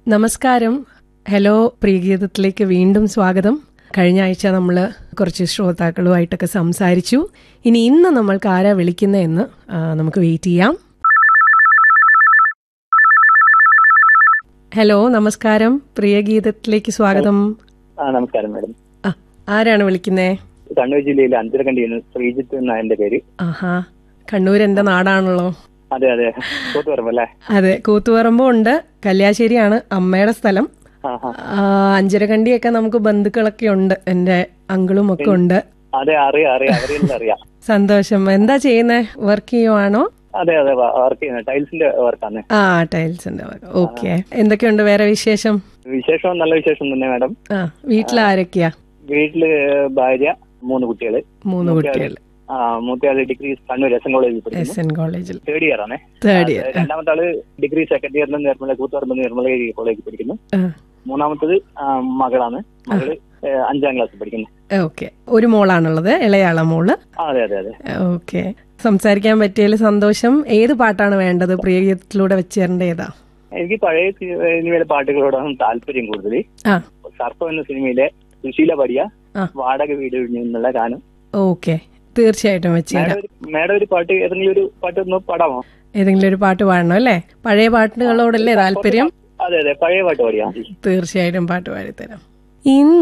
നമസ്കാരം ഹലോ പ്രിയഗീതത്തിലേക്ക് വീണ്ടും സ്വാഗതം കഴിഞ്ഞ ആഴ്ച നമ്മൾ കുറച്ച് ശ്രോതാക്കളുമായിട്ടൊക്കെ സംസാരിച്ചു ഇനി ഇന്ന് നമ്മൾക്ക് ആരാ വിളിക്കുന്നതെന്ന് ആ, നമുക്ക് വെയിറ്റ് ചെയ്യാം ഹലോ നമസ്കാരം പ്രിയഗീതത്തിലേക്ക് സ്വാഗതം ആ നമസ്കാരം മാഡം ആ, ആരാണ് വിളിക്കുന്നേ കണ്ണൂർ ജില്ലയിലെ അഞ്ചരക്കണ്ടിയിൽ നിന്ന് ശ്രീജിത്ത് എന്നാ എന്റെ പേര് ആഹാ കണ്ണൂർ എന്റെ നാടാണല്ലോ അതെ അതെ കൂത്തുപറമ്പ് അല്ലേ അതെ കൂത്തുപറമ്പും ഉണ്ട് കല്യാശ്ശേരിയാണ് അമ്മയുടെ സ്ഥലം ആ ആ. ആ, അഞ്ചരക്കണ്ടിയൊക്കെ നമുക്ക് ബന്ധുക്കളൊക്കെ ഉണ്ട് എന്റെ അങ്കിളും ഒക്കെ ഉണ്ട് അതെ അറിയാം അറിയാം അവരെല്ലാം അറിയാം സന്തോഷം എന്താ ചെയ്യുന്നേ വർക്ക് ചെയ്യുവാണോ അതെ അതെ വർക്ക് ചെയ്യുന്നത് ടൈൽസിന്റെ വർക്കാണ് ആ ടൈൽസിന്റെ വർക്ക് ഓക്കെ എന്തൊക്കെയുണ്ട് വേറെ വിശേഷം വിശേഷം നല്ല വിശേഷം തന്നെ മാഡം ആ വീട്ടിൽ ആരൊക്കെയാ വീട്ടില് ഭാര്യ മൂന്ന് കുട്ടികള് മൂന്ന് കുട്ടികൾ ആ മൂത്തയാള് ഡിഗ്രി കണ്ണൂർ എസ് എൻ കോളേജിൽ പഠിക്കുന്നു എസ് എൻ കോളേജിൽ തേർഡ് ഇയർ ആണ് തേർഡ് ഇയർ രണ്ടാമത്തെ ആള് ഡിഗ്രി സെക്കൻഡ് ഇയറിൽ നിർമ്മല കൂത്തുപറമ്പ് നിർമ്മല കോളേജിൽ പഠിക്കുന്നു മൂന്നാമത്തത് ആ, മകളാണ് മകള് ഏ, അഞ്ചാം ക്ലാസ്സിൽ പഠിക്കുന്നു ഓക്കെ ഒരു മോളാണുള്ളത് ഇളയാള മോള് ആ, അതെ അതെ അതെ ഓക്കെ സംസാരിക്കാൻ പറ്റിയതിൽ സന്തോഷം ഏത് പാട്ടാണ് വേണ്ടത് പ്രിയഗീതത്തിലൂടെ വെച്ച് തരേണ്ട ഏതാ എനിക്ക് പഴയ സിനിമയിലെ പാട്ടുകളോടാണ് താല്പര്യം കൂടുതൽ ആ സർപ്പം എന്ന സിനിമയിലെ സുശീല പാടിയ ആ. വാടക വീട് എന്നുള്ള ഗാനം ഓക്കെ തീർച്ചയായിട്ടും വെച്ച് തരാം മാഡം ഒരു- മാഡം ഒരു പാട്ട് ഏതെങ്കിലും ഒരു പാട്ട് ഒന്ന് പാടാമോ ഏതെങ്കിലും ഒരു പാട്ട് പാടണം അല്ലേ പഴയ പാട്ടുകളോടല്ലേ താല്പര്യം അതെ അതെ പഴയ പാട്ട് പാടിയാ മതി തീർച്ചയായിട്ടും പാട്ട് പാടിത്തരാം ഇന്ന്